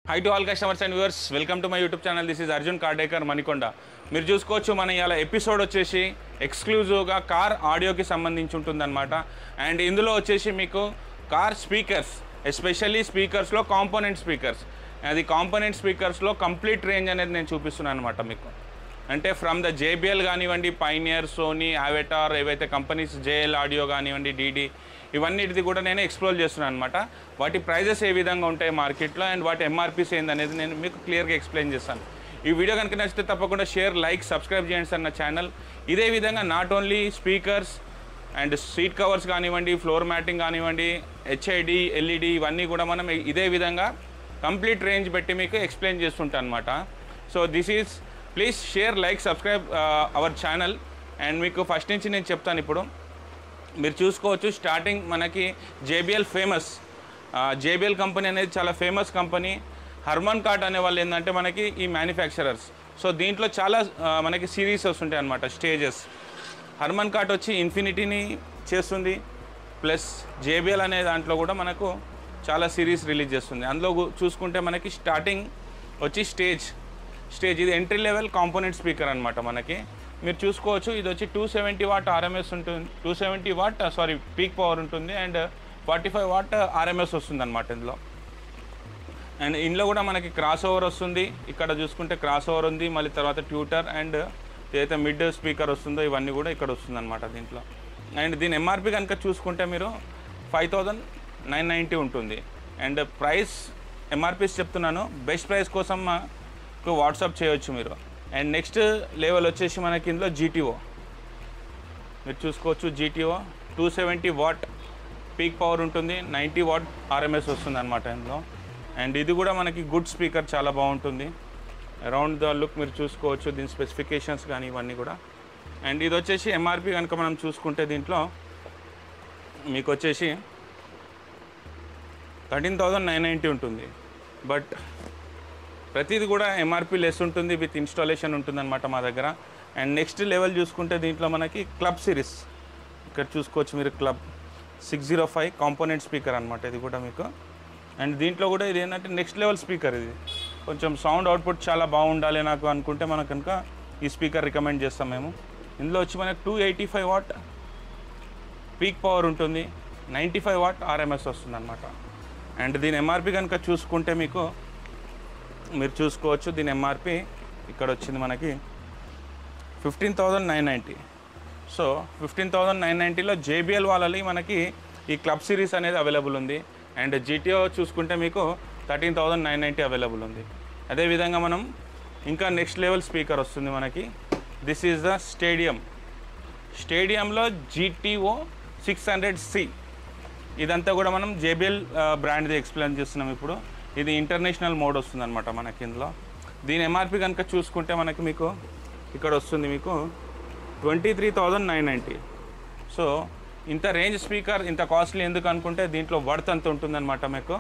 high to all customers and viewers welcome to my YouTube channel this is Arjun car decor Manikonda మీరు చూసుకోవచ్చు మన ఇవాళ episode వచ్చేసి ఎక్స్క్లూజివ్గా కార్ ఆడియోకి సంబంధించి ఉంటుందన్నమాట అండ్ ఇందులో వచ్చేసి మీకు కార్ స్పీకర్స్ ఎస్పెషల్లీ స్పీకర్స్లో కాంపోనెంట్ స్పీకర్స్ అది కాంపోనెంట్ స్పీకర్స్లో కంప్లీట్ రేంజ్ అనేది నేను చూపిస్తున్నాను అనమాట మీకు అంటే ఫ్రమ్ ద జేబిఎల్ కానివ్వండి పైనియర్ సోనీ అవెటార్ ఏవైతే కంపెనీస్ జేఎల్ ఆడియో కానివ్వండి డీడీ ఇవన్నిటిది కూడా నేను ఎక్స్ప్లోర్ చేస్తున్నాను అనమాట వాటి ప్రైజెస్ ఏ విధంగా ఉంటాయి మార్కెట్లో అండ్ వాటి ఎంఆర్పీస్ ఏందనేది నేను మీకు క్లియర్గా ఎక్స్ప్లెయిన్ చేస్తాను ఈ వీడియో కనుక నచ్చితే తప్పకుండా షేర్ లైక్ సబ్స్క్రైబ్ చేయండి సార్ నా ఛానల్ ఇదే విధంగా not only speakers and seat covers కానివ్వండి ఫ్లోర్ మ్యాటింగ్ కానివ్వండి హెచ్ఐడి ఎల్ఈడి ఇవన్నీ కూడా మనం ఇదే విధంగా కంప్లీట్ రేంజ్ పెట్టి మీకు ఎక్స్ప్లెయిన్ చేస్తుంటాను అనమాట so this is please share like subscribe our channel and మీకు ఫస్ట్ నుంచి నేను చెప్తాను ఇప్పుడు మీరు చూసుకోవచ్చు స్టార్టింగ్ మనకి జేబిఎల్ ఫేమస్ జేబిఎల్ కంపెనీ అనేది చాలా ఫేమస్ కంపెనీ హర్మన్ కార్ట్ అనే వాళ్ళు ఏంటంటే మనకి ఈ మ్యానుఫ్యాక్చరర్స్ సో దీంట్లో చాలా ఆ, మనకి సిరీస్ వస్తుంటాయి అనమాట స్టేజెస్ హర్మన్ కార్ట్ వచ్చి ఇన్ఫినిటీని చేస్తుంది ప్లస్ జేబిఎల్ అనే దాంట్లో కూడా మనకు చాలా సిరీస్ రిలీజ్ చేస్తుంది అందులో గు- చూసుకుంటే మనకి స్టార్టింగ్ వచ్చి స్టేజ్ స్టేజ్ ఇది ఎంట్రీ లెవెల్ కాంపోనెంట్ స్పీకర్ అనమాట మనకి మీరు చూసుకోవచ్చు ఇది వచ్చి టూ సెవెంటీ వాట్ ఆర్ఎంఎస్ ఉంటుంది two seventy watt sorry peak power ఉంటుంది and forty five watt RMS వస్తుంది అనమాట ఇందులో అండ్ ఇందులో కూడా మనకి క్రాస్ ఓవర్ వస్తుంది ఇక్కడ చూసుకుంటే క్రాస్ ఓవర్ ఉంది మళ్ళీ తర్వాత ట్యూటర్ అండ్ ఏదైతే మిడ్ స్పీకర్ వస్తుందో ఇవన్నీ కూడా ఇక్కడ వస్తుంది అనమాట దీంట్లో అండ్ దీని ఎంఆర్పి కనుక చూసుకుంటే మీరు ఫైవ్ థౌజండ్ నైన్ నైంటీ ఉంటుంది అండ్ ప్రైస్ ఎంఆర్పీస్ చెప్తున్నాను బెస్ట్ ప్రైస్ కోసం మాకు వాట్సాప్ చేయొచ్చు మీరు అండ్ నెక్స్ట్ లెవెల్ వచ్చేసి మనకి ఇందులో జీటీఓ మీరు చూసుకోవచ్చు GTO two seventy watt peak power ఉంటుంది నైంటీ వాట్ ఆర్ఎంఎస్ వస్తుంది అనమాట ఇందులో అండ్ ఇది కూడా మనకి గుడ్ స్పీకర్ చాలా బాగుంటుంది అరౌండ్ ద లుక్ మీరు చూసుకోవచ్చు దీని స్పెసిఫికేషన్స్ కానీ ఇవన్నీ కూడా అండ్ ఇది వచ్చేసి ఎంఆర్పి కనుక మనం చూసుకుంటే దీంట్లో మీకు వచ్చేసి థర్టీన్ థౌజండ్ నైన్ నైంటీ ఉంటుంది బట్ ప్రతిది కూడా ఎంఆర్పి లెస్ ఉంటుంది విత్ ఇన్స్టాలేషన్ ఉంటుందన్నమాట మా దగ్గర అండ్ నెక్స్ట్ లెవెల్ చూసుకుంటే దీంట్లో మనకి క్లబ్ సిరీస్ ఇక్కడ చూసుకోవచ్చు మీరు club six zero five component speaker అనమాట ఇది కూడా మీకు అండ్ దీంట్లో కూడా ఇది ఏంటంటే నెక్స్ట్ లెవెల్ స్పీకర్ ఇది కొంచెం సౌండ్ అవుట్పుట్ చాలా బాగుండాలి నాకు అనుకుంటే మనకు కనుక ఈ స్పీకర్ రికమెండ్ చేస్తాం మేము ఇందులో వచ్చి మనకు two eighty five watt peak power ఉంటుంది నైంటీ ఫైవ్ వాట్ ఆర్ఎంఎస్ వస్తుంది అనమాట అండ్ దీని ఎంఆర్పి కనుక చూసుకుంటే మీకు మీరు చూసుకోవచ్చు దీని ఎంఆర్పి ఇక్కడ వచ్చింది మనకి fifteen thousand nine ninety so fifteen thousand nine నైంటీలో జేబిఎల్ వాళ్ళది మనకి ఈ క్లబ్ సిరీస్ అనేది అవైలబుల్ ఉంది అండ్ జీటీఓ చూసుకుంటే మీకు thirteen thousand nine ninety available ఉంది అదేవిధంగా మనం ఇంకా నెక్స్ట్ లెవెల్ స్పీకర్ వస్తుంది మనకి దిస్ ఈజ్ ద స్టేడియం స్టేడియంలో జీటీఓ సిక్స్ హండ్రెడ్ సి ఇదంతా కూడా మనం జేబిఎల్ బ్రాండ్ది ఎక్స్ప్లెయిన్ చేస్తున్నాం ఇప్పుడు ఇది ఇంటర్నేషనల్ మోడ్ వస్తుంది అనమాట మనకి ఇందులో దీని ఎంఆర్పి కనుక చూసుకుంటే మనకి మీకు ఇక్కడ వస్తుంది మీకు twenty three thousand nine ninety so ఇంత రేంజ్ స్పీకర్ ఇంత కాస్ట్లీ ఎందుకు అనుకుంటే దీంట్లో వర్త్ అంత ఉంటుందన్నమాట మీకు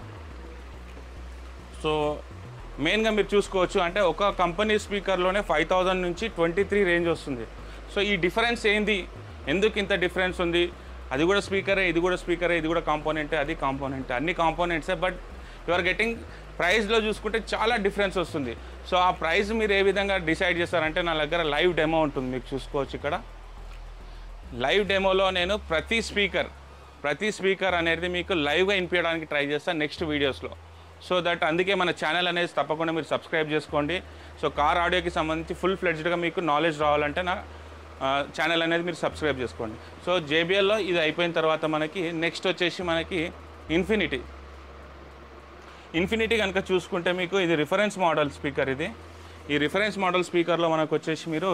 సో మెయిన్గా మీరు చూసుకోవచ్చు అంటే ఒక కంపెనీ స్పీకర్లోనే ఫైవ్ థౌజండ్ నుంచి ట్వంటీ త్రీ రేంజ్ వస్తుంది సో ఈ డిఫరెన్స్ ఏంది ఎందుకు ఇంత డిఫరెన్స్ ఉంది అది కూడా స్పీకరే ఇది కూడా స్పీకరే ఇది కూడా కాంపోనెంటే అది కాంపోనెంటే అన్ని కాంపోనెంట్సే బట్ యు ఆర్ గెటింగ్ ప్రైస్లో చూసుకుంటే చాలా డిఫరెన్స్ వస్తుంది సో ఆ ప్రైస్ మీరు ఏ విధంగా డిసైడ్ చేస్తారంటే నా దగ్గర లైవ్ డెమో ఉంటుంది మీకు చూసుకోవచ్చు ఇక్కడ లైవ్ డెమోలో నేను ప్రతి స్పీకర్ ప్రతి స్పీకర్ అనేది మీకు లైవ్గా వినిపించడానికి ట్రై చేస్తాను నెక్స్ట్ వీడియోస్లో సో దట్ అందుకే మన ఛానల్ అనేది తప్పకుండా మీరు సబ్స్క్రైబ్ చేసుకోండి సో కార్ ఆడియోకి సంబంధించి ఫుల్ ఫ్లెడ్జ్డ్గా మీకు నాలెడ్జ్ రావాలంటే నా ఛానల్ అనేది మీరు సబ్స్క్రైబ్ చేసుకోండి సో జేబిఎల్లో ఇది అయిపోయిన తర్వాత మనకి నెక్స్ట్ వచ్చేసి మనకి ఇన్ఫినిటీ ఇన్ఫినిటీ కనుక చూసుకుంటే మీకు ఇది రిఫరెన్స్ మోడల్ స్పీకర్ ఇది ఈ రిఫరెన్స్ మోడల్ స్పీకర్లో మనకు వచ్చేసి మీరు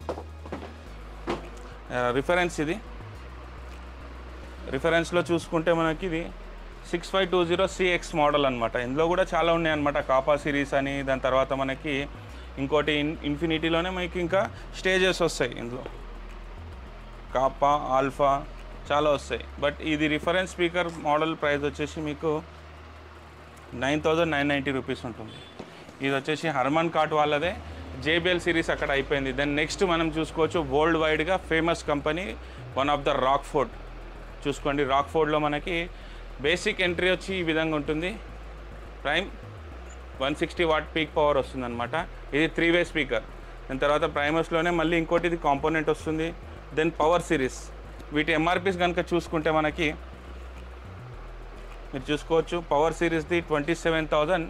రిఫరెన్స్ ఇది రిఫరెన్స్లో చూసుకుంటే మనకి ఇది six five two zero CX model అనమాట ఇందులో కూడా చాలా ఉన్నాయి అనమాట కాపా సిరీస్ అని దాని తర్వాత మనకి ఇంకోటి ఇన్ ఇన్ఫినిటీలోనే మనకి ఇంకా స్టేజెస్ వస్తాయి ఇందులో కాపా ఆల్ఫా చాలా వస్తాయి బట్ ఇది రిఫరెన్స్ స్పీకర్ మోడల్ ప్రైస్ వచ్చేసి మీకు nine thousand nine ninety rupees ఉంటుంది ఇది వచ్చేసి హర్మన్ కార్ట్ వాళ్ళదే జేబిఎల్ సిరీస్ అక్కడ అయిపోయింది దెన్ నెక్స్ట్ మనం చూసుకోవచ్చు వరల్డ్ వైడ్గా famous company one of the Rockford చూసుకోండి రాక్ ఫోర్డ్లో మనకి బేసిక్ ఎంట్రీ వచ్చి ఈ విధంగా ఉంటుంది Prime one sixty watt peak power వస్తుంది అనమాట ఇది త్రీ వే స్పీకర్ దాని తర్వాత ప్రైమర్స్లోనే మళ్ళీ ఇంకోటి ఇది కాంపోనెంట్ వస్తుంది దెన్ పవర్ సిరీస్ వీటి ఎంఆర్పీస్ కనుక చూసుకుంటే మనకి మీరు చూసుకోవచ్చు పవర్ సిరీస్ది twenty seven thousand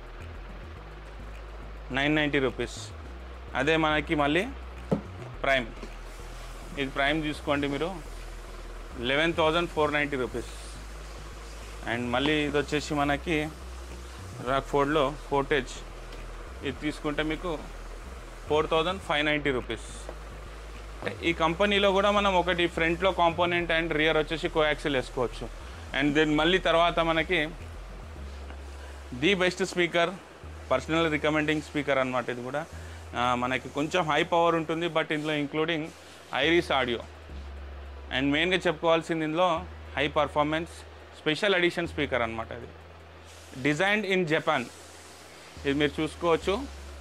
nine ninety rupees అదే మనకి మళ్ళీ ప్రైమ్ ఇది ప్రైమ్ చూసుకోండి మీరు eleven thousand four ninety rupees and మళ్ళీ ఇది వచ్చేసి మనకి రాక్ ఫోర్డ్లో ఫోర్టేజ్ ఇది తీసుకుంటే మీకు four thousand five ninety rupees ఈ కంపెనీలో కూడా మనం ఒకటి ఫ్రంట్లో కాంపోనెంట్ అండ్ రియర్ వచ్చేసి కోయాక్సిల్ వేసుకోవచ్చు అండ్ దెన్ మళ్ళీ తర్వాత మనకి the best speaker personal recommending speaker అనమాట ఇది కూడా ఆ, మనకి కొంచెం హై పవర్ ఉంటుంది బట్ ఇందులో ఇంక్లూడింగ్ ఐరిస్ ఆడియో అండ్ మెయిన్గా చెప్పుకోవాల్సింది ఇందులో high performance special edition speaker అనమాట ఇది డిజైన్డ్ ఇన్ జపాన్ ఇది మీరు చూసుకోవచ్చు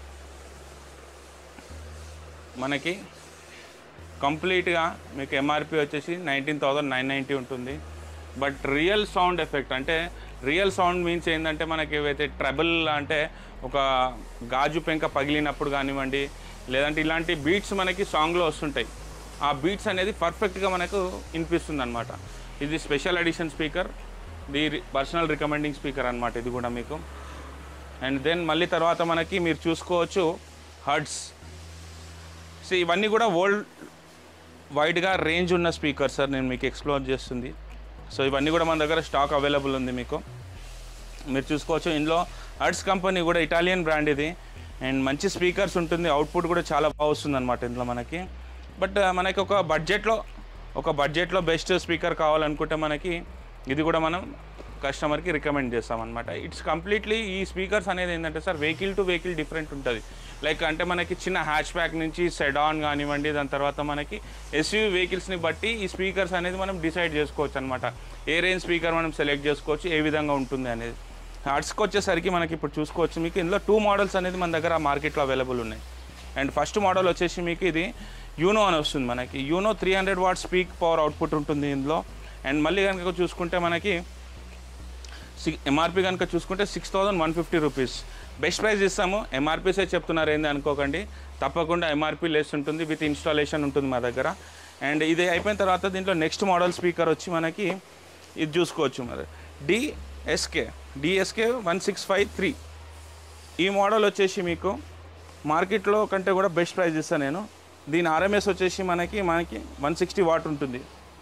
మనకి కంప్లీట్గా మీకు ఎంఆర్పి వచ్చేసి నైన్టీన్ థౌజండ్ నైన్ నైంటీ ఉంటుంది బట్ రియల్ సౌండ్ ఎఫెక్ట్ అంటే రియల్ సౌండ్ మీన్స్ ఏంటంటే మనకి ఏవైతే ట్రబుల్ అంటే ఒక గాజు పెంక పగిలినప్పుడు కానివ్వండి లేదంటే ఇలాంటి బీట్స్ మనకి సాంగ్లో వస్తుంటాయి ఆ బీట్స్ అనేది పర్ఫెక్ట్గా మనకు వినిపిస్తుంది అనమాట ఇది special edition speaker the personal recommending speaker అనమాట ఇది కూడా మీకు అండ్ దెన్ మళ్ళీ తర్వాత మనకి మీరు చూసుకోవచ్చు హర్డ్స్ సో ఇవన్నీ కూడా వరల్డ్ వైడ్గా రేంజ్ ఉన్న స్పీకర్ సార్ నేను మీకు ఎక్స్ప్లోర్ చేస్తుంది సో ఇవన్నీ కూడా మన దగ్గర స్టాక్ అవైలబుల్ ఉంది మీకు మీరు చూసుకోవచ్చు ఇందులో హర్ట్స్ కంపెనీ కూడా ఇటాలియన్ బ్రాండ్ ఇది అండ్ మంచి స్పీకర్స్ ఉంటుంది అవుట్పుట్ కూడా చాలా బాగా వస్తుంది అనమాట ఇందులో మనకి బట్ మనకి ఒక బడ్జెట్లో ఒక బడ్జెట్లో బెస్ట్ స్పీకర్ కావాలనుకుంటే మనకి ఇది కూడా మనం కస్టమర్కి రికమెండ్ చేస్తాం అనమాట ఇట్స్ కంప్లీట్లీ ఈ స్పీకర్స్ అనేది ఏంటంటే sir vehicle to vehicle different ఉంటుంది లైక్ అంటే మనకి చిన్న హ్యాచ్ ప్యాక్ నుంచి సెడాన్ కానివ్వండి దాని తర్వాత మనకి ఎస్యూవీ వెహికల్స్ని బట్టి ఈ స్పీకర్స్ అనేది మనం డిసైడ్ చేసుకోవచ్చు అనమాట ఏ రేంజ్ స్పీకర్ మనం సెలెక్ట్ చేసుకోవచ్చు ఏ విధంగా ఉంటుంది అనేది హార్ట్స్కి వచ్చేసరికి మనకి ఇప్పుడు చూసుకోవచ్చు మీకు ఇందులో టూ మోడల్స్ అనేది మన దగ్గర మార్కెట్లో అవైలబుల్ ఉన్నాయి అండ్ ఫస్ట్ మోడల్ వచ్చేసి మీకు ఇది యూనో అని వస్తుంది మనకి Uno three hundred watt speak power output ఉంటుంది ఇందులో అండ్ మళ్ళీ కనుక చూసుకుంటే మనకి సి ఎంఆర్పి కనుక చూసుకుంటే six thousand one fifty rupees best price ఇస్తాము ఎంఆర్పీసే చెప్తున్నారు ఏంది అనుకోకండి తప్పకుండా ఎంఆర్పి లెస్ ఉంటుంది విత్ ఇన్స్టాలేషన్ ఉంటుంది మా దగ్గర అండ్ ఇది అయిపోయిన తర్వాత దీంట్లో నెక్స్ట్ మోడల్ స్పీకర్ వచ్చి మనకి ఇది చూసుకోవచ్చు మరి DSK DSK one six five three ఈ మోడల్ వచ్చేసి మీకు మార్కెట్లో కంటే కూడా బెస్ట్ ప్రైస్ ఇస్తాను నేను దీని ఆర్ఎంఎస్ వచ్చేసి మనకి మనకి వన్ సిక్స్టీ వాట్ ఉంటుంది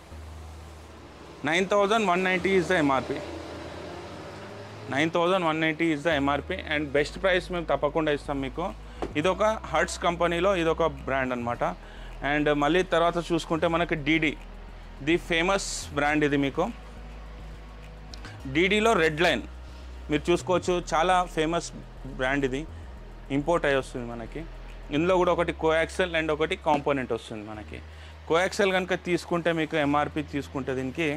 nine thousand one ninety is the MRP nine thousand one ninety is the MRP and best price మేము తప్పకుండా ఇస్తాం మీకు ఇది ఒక హర్ట్స్ కంపెనీలో ఇది ఒక బ్రాండ్ అనమాట అండ్ మళ్ళీ తర్వాత చూసుకుంటే మనకి డీడీ ది ఫేమస్ బ్రాండ్ ఇది మీకు డీడీలో రెడ్ లైన్ మీరు చూసుకోవచ్చు చాలా ఫేమస్ బ్రాండ్ ఇది ఇంపోర్ట్ అయి వస్తుంది మనకి ఇందులో కూడా ఒకటి కోయాక్సెల్ అండ్ ఒకటి కాంపోనెంట్ వస్తుంది మనకి కోయాక్సెల్ కనుక తీసుకుంటే మీకు ఎంఆర్పి తీసుకుంటే దీనికి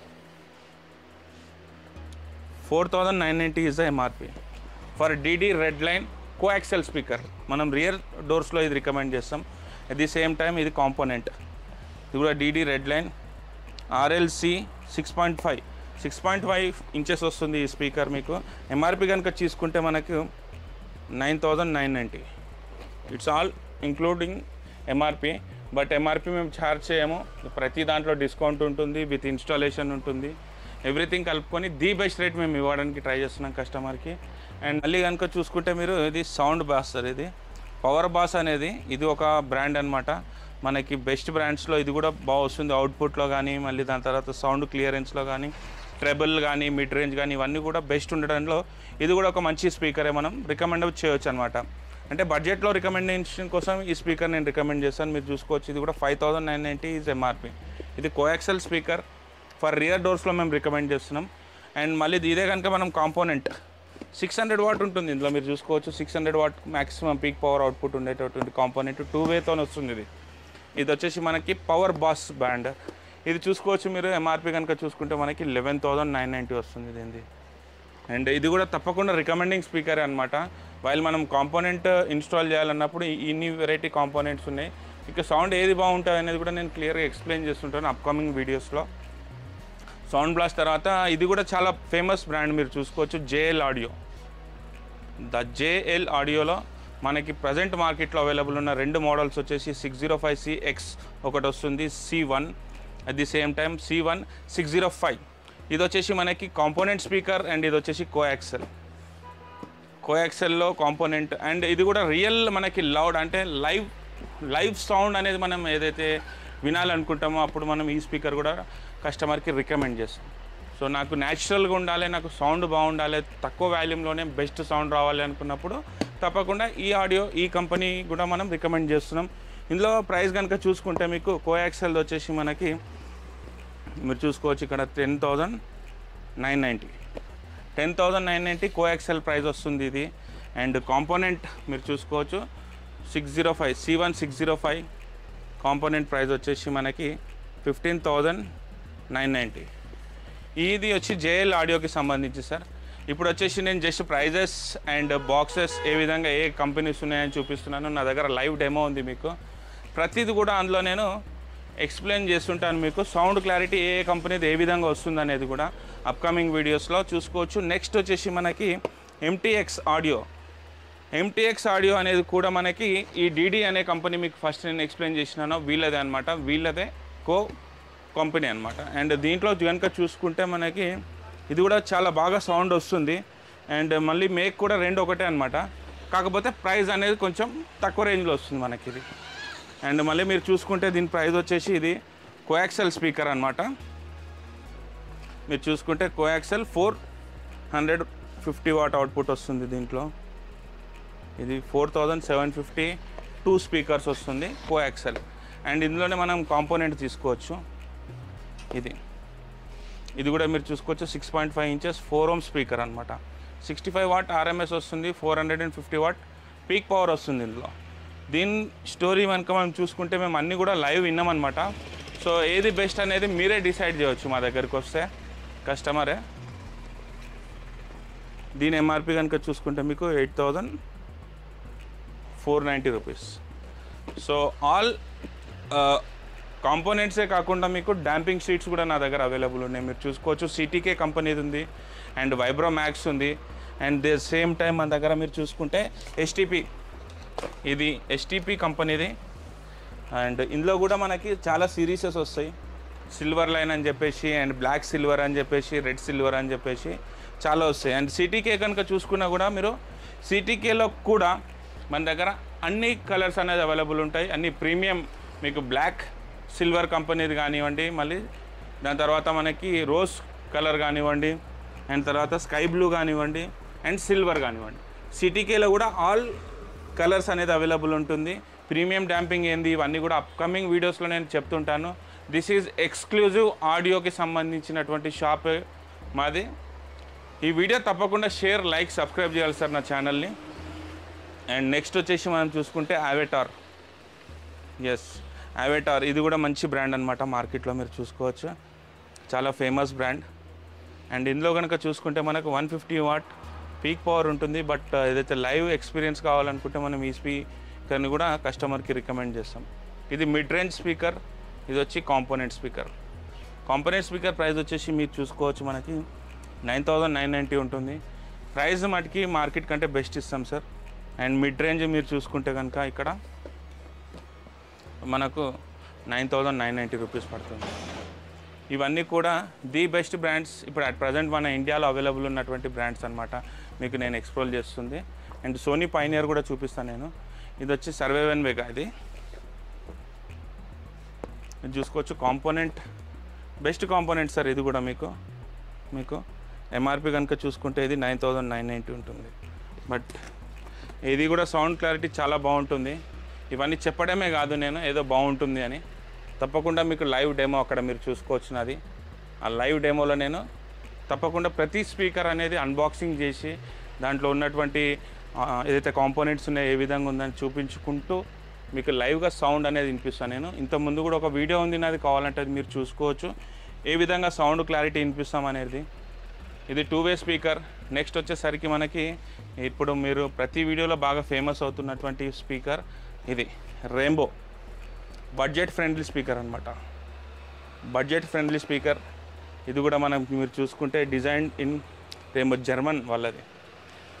four thousand nine ninety is the MRP for DD red line coaxial speaker మనం రియర్ డోర్స్లో ఇది రికమెండ్ చేస్తాం అట్ ది సేమ్ టైం ఇది కాంపోనెంట్ ఇది కూడా DD red line RLC six point five six point five inches వస్తుంది ఈ speaker మీకు ఎంఆర్పి కనుక తీసుకుంటే మనకు nine thousand nine ninety it's all including MRP but MRP మేము ఛార్జ్ చేయము ప్రతి దాంట్లో డిస్కౌంట్ ఉంటుంది విత్ ఇన్స్టాలేషన్ ఉంటుంది ఎవ్రీథింగ్ కలుపుకొని ది బెస్ట్ రేట్ మేము ఇవ్వడానికి ట్రై చేస్తున్నాం కస్టమర్కి అండ్ మళ్ళీ కనుక చూసుకుంటే మీరు ఇది సౌండ్ బాస్ సార్ ఇది పవర్ బాస్ అనేది ఇది ఒక బ్రాండ్ అనమాట మనకి బెస్ట్ బ్రాండ్స్లో ఇది కూడా బాగా వస్తుంది అవుట్పుట్లో కానీ మళ్ళీ దాని తర్వాత సౌండ్ క్లియరెన్స్లో కానీ ట్రెబుల్ కానీ మిడ్ రేంజ్ కానీ ఇవన్నీ కూడా బెస్ట్ ఉండడంలో ఇది కూడా ఒక మంచి స్పీకరే మనం రికమెండ్ చేయొచ్చు అనమాట అంటే బడ్జెట్లో రికమెండేషన్ కోసం ఈ స్పీకర్ నేను రికమెండ్ చేస్తాను మీరు చూసుకోవచ్చు ఇది కూడా five thousand nine ninety is MRP ఇది కోయాక్సెల్ స్పీకర్ ఫర్ రియర్ డోర్స్లో మేము రికమెండ్ చేస్తున్నాం అండ్ మళ్ళీ ఇదే కనుక మనం కాంపోనెంట్ సిక్స్ హండ్రెడ్ వాట్ ఉంటుంది ఇందులో మీరు చూసుకోవచ్చు six hundred watt maximum peak power output ఉండేటటువంటి కాంపోనెంట్ టూ వేతో వస్తుంది ఇది ఇది వచ్చేసి మనకి పవర్ బాస్ బ్యాండ్ ఇది చూసుకోవచ్చు మీరు ఎంఆర్పి కనుక చూసుకుంటే మనకి లెవెన్ థౌసండ్ నైన్ నైంటీ వస్తుంది దీనిది అండ్ ఇది కూడా తప్పకుండా రికమెండింగ్ స్పీకర్ అనమాట వైల్ మనం కాంపోనెంట్ ఇన్స్టాల్ చేయాలన్నప్పుడు ఈ- ఇన్ని వెరైటీ కాంపోనెంట్స్ ఉన్నాయి ఇక సౌండ్ ఏది బాగుంటుంది అనేది కూడా నేను క్లియర్గా ఎక్స్ప్లెయిన్ చేస్తుంటాను అప్కమింగ్ వీడియోస్లో సౌండ్ బ్లాస్ట్ తర్వాత ఇది కూడా చాలా ఫేమస్ బ్రాండ్ మీరు చూసుకోవచ్చు జేఎల్ ఆడియో ద జేఎల్ ఆడియోలో మనకి ప్రజెంట్ మార్కెట్లో అవైలబుల్ ఉన్న రెండు మోడల్స్ వచ్చేసి six zero five C X ఒకటి వస్తుంది C one at the same time C one six zero five ఇది వచ్చేసి మనకి కాంపోనెంట్ స్పీకర్ అండ్ ఇది వచ్చేసి కోయాక్సెల్ కోయాక్సెల్లో కాంపోనెంట్ అండ్ ఇది కూడా రియల్ మనకి లౌడ్ అంటే లైవ్ లైవ్ సౌండ్ అనేది మనం ఏదైతే వినాలనుకుంటామో అప్పుడు మనం ఈ స్పీకర్ కూడా కస్టమర్కి రికమెండ్ చేస్తాం సో నాకు న్యాచురల్గా ఉండాలి నాకు సౌండ్ బాగుండాలి తక్కువ వాల్యూమ్లోనే బెస్ట్ సౌండ్ రావాలి అనుకున్నప్పుడు తప్పకుండా ఈ ఆడియో ఈ కంపెనీ కూడా మనం రికమెండ్ చేస్తున్నాం ఇందులో ప్రైస్ కనుక చూసుకుంటే మీకు కోయాక్సెల్ వచ్చేసి మనకి మీరు చూసుకోవచ్చు ఇక్కడ ten thousand nine ninety ten thousand nine ninety coaxial price వస్తుంది ఇది అండ్ కాంపోనెంట్ మీరు చూసుకోవచ్చు six zero five C one six zero five component price వచ్చేసి మనకి ఫిఫ్టీన్ థౌజండ్ నైన్ నైంటీ ఇది వచ్చి జేఎల్ ఆడియోకి సంబంధించి సార్ ఇప్పుడు వచ్చేసి నేను జస్ట్ ప్రైజెస్ అండ్ బాక్సెస్ ఏ విధంగా ఏ కంపెనీస్ ఉన్నాయని చూపిస్తున్నాను నా దగ్గర లైవ్ డెమో ఉంది మీకు ప్రతిది కూడా అందులో నేను ఎక్స్ప్లెయిన్ చేస్తుంటాను మీకు సౌండ్ క్లారిటీ ఏ ఏ కంపెనీది ఏ విధంగా వస్తుంది అనేది కూడా అప్కమింగ్ వీడియోస్లో చూసుకోవచ్చు నెక్స్ట్ వచ్చేసి మనకి ఎంటీఎక్స్ ఆడియో ఎంటీఎక్స్ ఆడియో అనేది కూడా మనకి ఈ డీడీ అనే కంపెనీ మీకు ఫస్ట్ నేను ఎక్స్ప్లెయిన్ చేసినాను వీళ్ళదే అనమాట వీళ్ళదే కో కంపెనీ అనమాట అండ్ దీంట్లో కనుక చూసుకుంటే మనకి ఇది కూడా చాలా బాగా సౌండ్ వస్తుంది అండ్ మళ్ళీ మేక్ కూడా రెండు ఒకటే అనమాట కాకపోతే ప్రైస్ అనేది కొంచెం తక్కువ రేంజ్లో వస్తుంది మనకి ఇది అండ్ మళ్ళీ మీరు చూసుకుంటే దీని ప్రైస్ వచ్చేసి ఇది కోయాక్సెల్ స్పీకర్ అనమాట మీరు చూసుకుంటే coaxial four hundred fifty watt output వస్తుంది దీంట్లో ఇది four thousand seven fifty two speakers వస్తుంది కోయాక్సెల్ అండ్ ఇందులోనే మనం కాంపోనెంట్ తీసుకోవచ్చు ఇది ఇది కూడా మీరు చూసుకోవచ్చు six point five inches four ohm speaker అనమాట సిక్స్టీ ఫైవ్ వాట్ ఆర్ఎంఎస్ వస్తుంది four hundred and fifty watt peak power వస్తుంది ఇందులో దీని స్టోరీ కనుక మనం చూసుకుంటే మేము అన్నీ కూడా లైవ్ విన్నామన్నమాట సో ఏది బెస్ట్ అనేది మీరే డిసైడ్ చేయవచ్చు మా దగ్గరికి వస్తే కస్టమరే దీని ఎంఆర్పి కనుక చూసుకుంటే మీకు eight thousand four ninety rupees so all కాంపోనెంట్సే కాకుండా మీకు డాంపింగ్ షీట్స్ కూడా నా దగ్గర అవైలబుల్ ఉన్నాయి మీరు చూసుకోవచ్చు సిటీకే కంపెనీది ఉంది అండ్ వైబ్రో మ్యాక్స్ ఉంది అండ్ దే సేమ్ టైం మన దగ్గర మీరు చూసుకుంటే ఎస్టీపీ ఇది ఎస్టీపీ కంపెనీది అండ్ ఇందులో కూడా మనకి చాలా సిరీసెస్ వస్తాయి సిల్వర్ లైన్ అని చెప్పేసి అండ్ బ్లాక్ సిల్వర్ అని చెప్పేసి రెడ్ సిల్వర్ అని చెప్పేసి చాలా వస్తాయి అండ్ సిటీకే కనుక చూసుకున్నా కూడా మీరు సిటీకేలో కూడా మన దగ్గర అన్ని కలర్స్ అనేది అవైలబుల్ ఉంటాయి అన్ని ప్రీమియం మీకు బ్లాక్ సిల్వర్ కంపెనీది కానివ్వండి మళ్ళీ దాని తర్వాత మనకి రోజ్ కలర్ కానివ్వండి అండ్ తర్వాత స్కై బ్లూ కానివ్వండి అండ్ సిల్వర్ కానివ్వండి సిటీకేలో కూడా ఆల్ కలర్స్ అనేది అవైలబుల్ ఉంటుంది ప్రీమియం డాంపింగ్ ఏంది ఇవన్నీ కూడా అప్కమింగ్ వీడియోస్లో నేను చెప్తుంటాను దిస్ ఈజ్ ఎక్స్క్లూజివ్ ఆడియోకి సంబంధించినటువంటి షాప్ మాది ఈ వీడియో తప్పకుండా షేర్ లైక్ సబ్స్క్రైబ్ చేయాలి సార్ నా ఛానల్ని అండ్ నెక్స్ట్ వచ్చేసి మనం చూసుకుంటే అవెటార్ ఎస్ అవెటార్ ఇది కూడా మంచి బ్రాండ్ అనమాట మార్కెట్లో మీరు చూసుకోవచ్చు చాలా ఫేమస్ బ్రాండ్ అండ్ ఇందులో కనుక చూసుకుంటే మనకు one fifty watt peak power ఉంటుంది బట్ ఏదైతే లైవ్ ఎక్స్పీరియన్స్ కావాలనుకుంటే మనం ఈ స్పీకర్ని కూడా కస్టమర్కి రికమెండ్ చేస్తాం ఇది మిడ్ రేంజ్ స్పీకర్ ఇది వచ్చి component speaker component speaker price వచ్చేసి మీరు చూసుకోవచ్చు మనకి నైన్ థౌజండ్ నైన్ నైంటీ ఉంటుంది ప్రైస్ మటుకి మార్కెట్ కంటే బెస్ట్ ఇస్తాం సార్ అండ్ మిడ్ రేంజ్ మీరు చూసుకుంటే కనుక ఇక్కడ మనకు nine thousand nine ninety rupees పడుతుంది ఇవన్నీ కూడా ది బెస్ట్ బ్రాండ్స్ ఇప్పుడు అట్ ప్రజెంట్ మన ఇండియాలో అవైలబుల్ ఉన్నటువంటి బ్రాండ్స్ అనమాట మీకు నేను ఎక్స్ప్లోర్ చేస్తుంది అండ్ సోనీ పైనియర్ కూడా చూపిస్తాను నేను ఇది వచ్చి సర్వేవెన్ వేగా ఇది ఇది చూసుకోవచ్చు కాంపోనెంట్ బెస్ట్ కాంపోనెంట్ సార్ ఇది కూడా మీకు మీకు ఎంఆర్పి కనుక చూసుకుంటే ఇది నైన్ థౌజండ్ నైన్ నైంటీ ఉంటుంది బట్ ఇది కూడా సౌండ్ క్లారిటీ చాలా బాగుంటుంది ఇవన్నీ చెప్పడమే కాదు నేను ఏదో బాగుంటుంది అని తప్పకుండా మీకు లైవ్ డెమో అక్కడ మీరు చూసుకోవచ్చు నాది ఆ లైవ్ డెమోలో నేను తప్పకుండా ప్రతి స్పీకర్ అనేది అన్బాక్సింగ్ చేసి దాంట్లో ఉన్నటువంటి ఆ, ఏదైతే కాంపోనెంట్స్ ఉన్నాయో ఏ విధంగా ఉందని చూపించుకుంటూ మీకు లైవ్గా సౌండ్ అనేది వినిపిస్తాను నేను ఇంత ముందు కూడా ఒక వీడియో ఉంది నాది కావాలంటే అది మీరు చూసుకోవచ్చు ఏ విధంగా సౌండ్ క్లారిటీ వినిపిస్తాం అనేది ఇది టూ వే స్పీకర్ నెక్స్ట్ వచ్చేసరికి మనకి ఇప్పుడు మీరు ప్రతి వీడియోలో బాగా ఫేమస్ అవుతున్నటువంటి స్పీకర్ ఇది రెయిన్బో బడ్జెట్ ఫ్రెండ్లీ స్పీకర్ అనమాట బడ్జెట్ ఫ్రెండ్లీ స్పీకర్ ఇది కూడా మనం మీరు చూసుకుంటే డిజైన్ ఇన్ రెయిన్బో జర్మన్ వాళ్ళది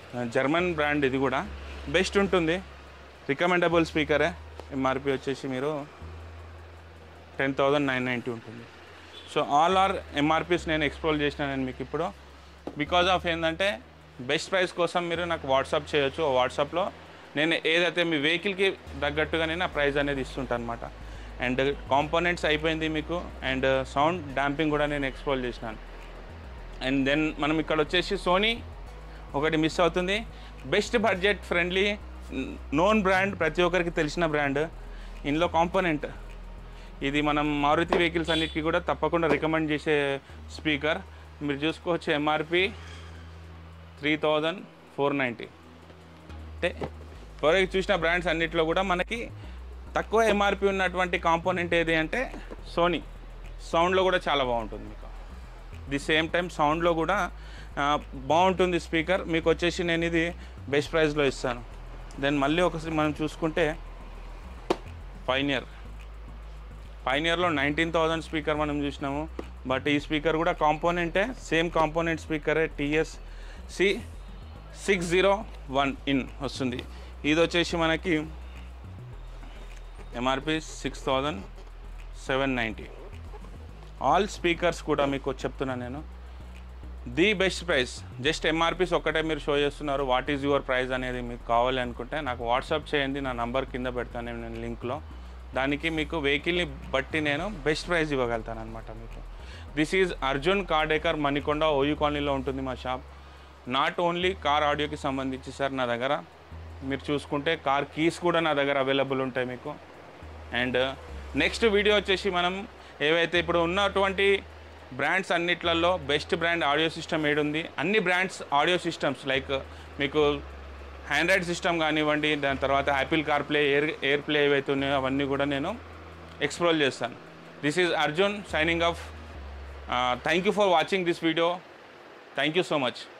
జర్మన్ బ్రాండ్ ఇది కూడా బెస్ట్ ఉంటుంది రికమెండబుల్ స్పీకరే ఎంఆర్పి వచ్చేసి మీరు టెన్ థౌజండ్ నైన్ నైంటీ ఉంటుంది సో ఆల్ ఆర్ ఎంఆర్పీస్ నేను ఎక్స్ప్లోర్ చేసిన నేను మీకు ఇప్పుడు బికాజ్ ఆఫ్ ఏంటంటే బెస్ట్ ప్రైస్ కోసం మీరు నాకు వాట్సాప్ చేయొచ్చు వాట్సాప్లో నేను ఏదైతే మీ వెహికల్కి తగ్గట్టుగా నేను ఆ ప్రైస్ అనేది ఇస్తుంటాను అనమాట అండ్ కాంపోనెంట్స్ అయిపోయింది మీకు అండ్ సౌండ్ డాంపింగ్ కూడా నేను ఎక్స్ప్లోర్ చేసినాను అండ్ దెన్ మనం ఇక్కడ వచ్చేసి సోనీ ఒకటి మిస్ అవుతుంది best budget friendly known brand ప్రతి ఒక్కరికి తెలిసిన బ్రాండ్ ఇందులో కాంపోనెంట్ ఇది మనం మారుతి వెహికల్స్ అన్నిటికీ కూడా తప్పకుండా రికమెండ్ చేసే స్పీకర్ మీరు చూసుకోవచ్చు MRP three thousand four ninety అంటే ఇప్పటివరకు చూసిన బ్రాండ్స్ అన్నిట్లో కూడా మనకి తక్కువ ఎంఆర్పి ఉన్నటువంటి కాంపోనెంట్ ఏది అంటే సోనీ సౌండ్లో కూడా చాలా బాగుంటుంది మీకు ది సేమ్ టైం సౌండ్లో కూడా ఆ, బాగుంటుంది స్పీకర్ మీకు వచ్చేసి నేను ఇది బెస్ట్ ప్రైస్లో ఇస్తాను దెన్ మళ్ళీ ఒకసారి మనం చూసుకుంటే పైనియర్ పైనియర్లో నైన్టీన్ థౌజండ్ స్పీకర్ మనం చూసినాము బట్ ఈ స్పీకర్ కూడా కాంపోనెంటే సేమ్ కాంపోనెంట్ స్పీకరే TS C six zero one in వస్తుంది ఇది వచ్చేసి మనకి MRP six thousand seven ninety all speakers కూడా మీకు చెప్తున్నాను నేను the best price just MRPs ఒక్కటే మీరు షో చేస్తున్నారు వాట్ ఈజ్ యువర్ ప్రైస్ అనేది మీకు కావాలి అనుకుంటే నాకు వాట్సాప్ చేయండి నా నంబర్ కింద పెడతాను నేను లింక్లో దానికి మీకు వెహికల్ని బట్టి నేను బెస్ట్ ప్రైస్ ఇవ్వగలుగుతాను అనమాట మీకు this is Arjun car decor Manikonda OU కాలనీలో ఉంటుంది మా షాప్ నాట్ ఓన్లీ కార్ ఆడియోకి సంబంధించి సార్ నా దగ్గర మీరు చూసుకుంటే కార్ కీస్ కూడా నా దగ్గర అవైలబుల్ ఉంటాయి మీకు అండ్ నెక్స్ట్ వీడియో వచ్చేసి మనం ఏవైతే ఇప్పుడు ఉన్నటువంటి బ్రాండ్స్ అన్నిట్లలో బెస్ట్ బ్రాండ్ ఆడియో సిస్టమ్ ఏడుంది అన్ని బ్రాండ్స్ ఆడియో సిస్టమ్స్ లైక్ మీకు హ్యాండ్రాయిడ్ సిస్టమ్ కానివ్వండి దాని తర్వాత Apple CarPlay air AirPlay ఏవైతే ఉన్నాయో అవన్నీ కూడా నేను ఎక్స్ప్లోర్ చేస్తాను this is Arjun signing off thank you for watching this video thank you so much